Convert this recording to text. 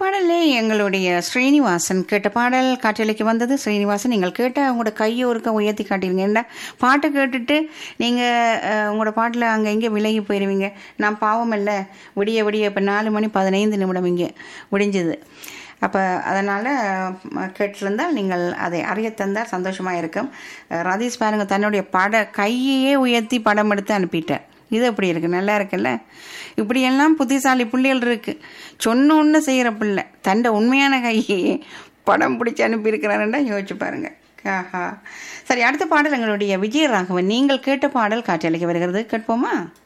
பாடலே எங்களுடைய ஸ்ரீனிவாசன் கேட்ட பாடல் காற்றலைக்கு வந்தது ஸ்ரீனிவாசன் நீங்கள் கேட்ட உங்களோட கையை ஒருக்க உயர்த்தி காட்டிடுங்க என்ன பாட்டை கேட்டுட்டு நீங்கள் உங்களோட பாட்டில் அங்கே இங்கே விலகி போயிடுவீங்க நான் பாவம் இல்லை விடிய விடிய இப்போ நாலு மணி பதினைந்து நிமிடம் இங்கே முடிஞ்சது அப்போ அதனால் கேட்டிருந்தால் நீங்கள் அதை அறிய தந்தால் சந்தோஷமாக இருக்கும் அஹ் ரதீஷ் பாருங்க தன்னுடைய பட கையையே உயர்த்தி படம் எடுத்து அனுப்பிட்டார் இது எப்படி இருக்கு நல்லா இருக்குல்ல இப்படியெல்லாம் புத்திசாலி பிள்ளைகள் இருக்கு சொன்ன ஒன்று செய்கிற பிள்ளை தண்ட உண்மையான கையை படம் பிடிச்சி அனுப்பியிருக்கிறாருன்னா யோசிச்சு பாருங்க ஆஹா சரி அடுத்த பாடல் எங்களுடைய விஜயராகவன் நீங்கள் கேட்ட பாடல் காற்றலைக்கு வருகிறது கேட்போமா